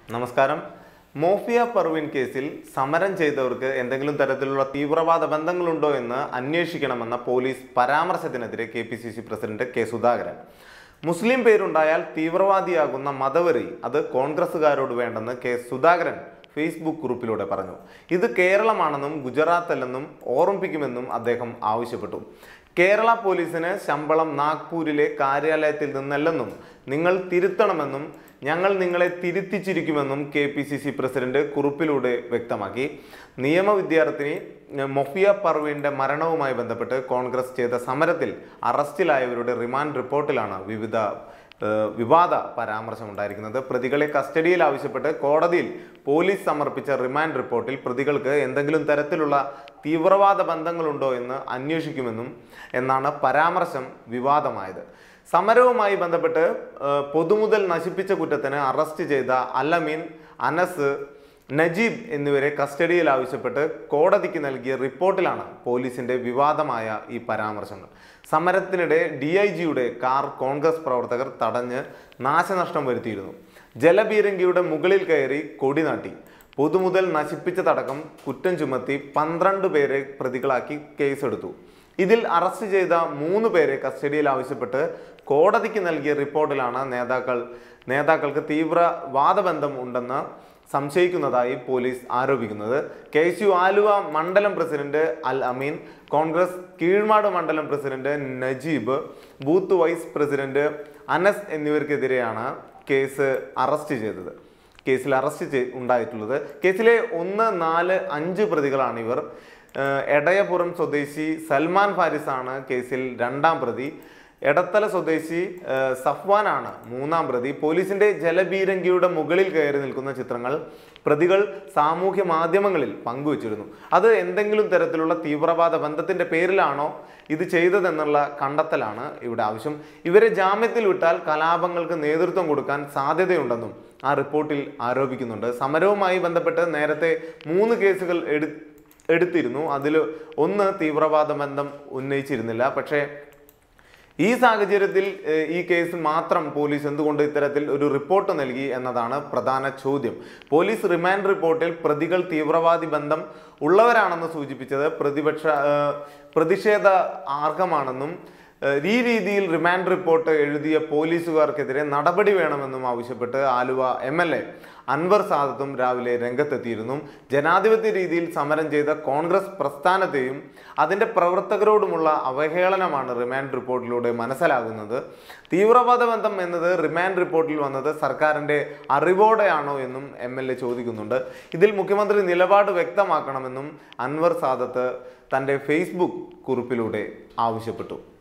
നമസ്കാരം മോഫിയ പർവിൻ കേസിൽ സമരം ചെയ്തവർക്ക് എന്തെങ്കിലും തരത്തിലുള്ള തീവ്രവാദ ബന്ധങ്ങളുണ്ടോ എന്ന് അന്വേഷിക്കണമെന്ന പോലീസ് പരാമർശത്തിനെതിരെ K P C C president K Sudhakaran മുസ്ലിം പേരുണ്ടായാൽ തീവ്രവാദിയാകുന്ന മതവെറി അത് കോൺഗ്രസ്സുകാരോട് വേണ്ടെന്ന് കെ സുധാകരൻ ഫേസ്ബുക്ക് കുറിപ്പിലൂടെ പറഞ്ഞു ഇത് കേരളമാണെന്നും ഗുജറാത്ത് അല്ലെന്നും ഓർമ്മിപ്പിക്കുമെന്നും അദ്ദേഹം ആവശ്യപ്പെട്ടു കേരള പോലീസിന് ശമ്പളം നാഗ്പൂരിലെ കാര്യാലയത്തിൽ നിന്നല്ലെന്നും നിങ്ങൾ തിരുത്തണമെന്നും ഞങ്ങൾ നിങ്ങളെ തിരുത്തിച്ചിരിക്കുമെന്നും K P C C president കുറിപ്പിലൂടെ വ്യക്തമാക്കി നിയമ വിദ്യാർത്ഥിനി ഏഹ്, മൊഫിയ പർവീന്റെ മരണവുമായി ബന്ധപ്പെട്ട് കോൺഗ്രസ് ചെയ്ത സമരത്തിൽ അറസ്റ്റിലായവരുടെ റിമാൻഡ് റിപ്പോർട്ടിലാണ് വിവിധ ഏഹ്, വിവാദ പരാമർശം ഉണ്ടായിരിക്കുന്നത് പ്രതികളെ കസ്റ്റഡിയിൽ ആവശ്യപ്പെട്ട് കോടതിയിൽ പോലീസ് സമർപ്പിച്ച റിമാൻഡ് റിപ്പോർട്ടിൽ പ്രതികൾക്ക് എന്തെങ്കിലും തരത്തിലുള്ള തീവ്രവാദ ബന്ധങ്ങളുണ്ടോ എന്ന് അന്വേഷിക്കുമെന്നും എന്നാണ് പരാമർശം വിവാദമായത് സമരവുമായി ബന്ധപ്പെട്ട് ഏഹ്, പൊതുമുതൽ നശിപ്പിച്ച കുറ്റത്തിന് അറസ്റ്റ് ചെയ്ത അല്ലമീൻ അനസ് നജീബ് എന്നിവരെ കസ്റ്റഡിയിൽ ആവശ്യപ്പെട്ട് കോടതിക്ക് നൽകിയ റിപ്പോർട്ടിലാണ് പോലീസിന്റെ വിവാദമായ ഈ പരാമർശങ്ങൾ സമരത്തിനിടെ ഡി ഐ ജിയുടെ കാർ കോൺഗ്രസ് പ്രവർത്തകർ തടഞ്ഞ് നാശനഷ്ടം വരുത്തിയിരുന്നു ജലബീരങ്കിയുടെ മുകളിൽ കയറി കൊടി നാട്ടി പൊതുമുതൽ നശിപ്പിച്ചതടക്കം കുറ്റം ചുമത്തി പന്ത്രണ്ട് പേരെ പ്രതികളാക്കി കേസെടുത്തു ഇതിൽ അറസ്റ്റ് ചെയ്ത മൂന്ന് പേരെ കസ്റ്റഡിയിൽ ആവശ്യപ്പെട്ട് കോടതിക്ക് നൽകിയ റിപ്പോർട്ടിലാണ് നേതാക്കൾ നേതാക്കൾക്ക് തീവ്ര വാദബന്ധം ഉണ്ടെന്ന് സംശയിക്കുന്നതായി പോലീസ് ആരോപിക്കുന്നത് കെ എസ് യു ആലുവ മണ്ഡലം പ്രസിഡന്റ് അൽ അമീൻ കോൺഗ്രസ് കീഴ്മാട് മണ്ഡലം president Najeeb booth vice president Anas എന്നിവർക്കെതിരെയാണ് കേസ് അറസ്റ്റ് ചെയ്തത് കേസിൽ അറസ്റ്റ് ചെയ് ഉണ്ടായിട്ടുള്ളത് കേസിലെ ഒന്ന് നാല് അഞ്ച് പ്രതികളാണ് ഇവർ ഏഹ് എടയപുരം സ്വദേശി സൽമാൻ ഫാരിസാണ് കേസിൽ രണ്ടാം പ്രതി എടത്തല സ്വദേശി ഏഹ് സഫ്വാനാണ് മൂന്നാം പ്രതി പോലീസിന്റെ ജലബീരങ്കിയുടെ മുകളിൽ കയറി നിൽക്കുന്ന ചിത്രങ്ങൾ പ്രതികൾ സാമൂഹ്യ മാധ്യമങ്ങളിൽ പങ്കുവച്ചിരുന്നു അത് എന്തെങ്കിലും തരത്തിലുള്ള തീവ്രവാദ ബന്ധത്തിന്റെ പേരിലാണോ ഇത് ചെയ്തതെന്നുള്ള കണ്ടെത്തലാണ് ഇവിടെ ആവശ്യം ഇവരെ ജാമ്യത്തിൽ വിട്ടാൽ കലാപങ്ങൾക്ക് നേതൃത്വം കൊടുക്കാൻ സാധ്യതയുണ്ടെന്നും ആ റിപ്പോർട്ടിൽ ആരോപിക്കുന്നുണ്ട് സമരവുമായി ബന്ധപ്പെട്ട് നേരത്തെ മൂന്ന് കേസുകൾ എടു എടുത്തിരുന്നു അതിൽ ഒന്ന് തീവ്രവാദ ബന്ധം ഉന്നയിച്ചിരുന്നില്ല പക്ഷേ ഈ സാഹചര്യത്തിൽ ഏഹ്, ഈ കേസ് മാത്രം പോലീസ് എന്തുകൊണ്ട് ഇത്തരത്തിൽ ഒരു റിപ്പോർട്ട് നൽകി എന്നതാണ് പ്രധാന ചോദ്യം പോലീസ് റിമാൻഡ് റിപ്പോർട്ടിൽ പ്രതികൾ തീവ്രവാദി ബന്ധം ഉള്ളവരാണെന്ന് സൂചിപ്പിച്ചത് പ്രതിപക്ഷ ഏഹ്, പ്രതിഷേധ ആർഗമാണെന്നും ഏഹ്, ഈ രീതിയിൽ റിമാൻഡ് റിപ്പോർട്ട് എഴുതിയ പോലീസുകാർക്കെതിരെ നടപടി വേണമെന്നും ആവശ്യപ്പെട്ട് Aluva M L A Anwar സാദത്തും രാവിലെ രംഗത്തെത്തിയിരുന്നു ജനാധിപത്യ രീതിയിൽ സമരം ചെയ്ത കോൺഗ്രസ് പ്രസ്ഥാനത്തെയും അതിൻ്റെ പ്രവർത്തകരോടുമുള്ള അവഹേളനമാണ് റിമാൻഡ് റിപ്പോർട്ടിലൂടെ മനസ്സിലാകുന്നത് തീവ്രവാദ ബന്ധം എന്നത് റിമാൻഡ് റിപ്പോർട്ടിൽ വന്നത് സർക്കാരിൻ്റെ അറിവോടെയാണോ എന്നും എം എൽ എ ചോദിക്കുന്നുണ്ട് ഇതിൽ മുഖ്യമന്ത്രി നിലപാട് വ്യക്തമാക്കണമെന്നും അൻവർ സാദത്ത് തൻ്റെ ഫേസ്ബുക്ക് കുറിപ്പിലൂടെ ആവശ്യപ്പെട്ടു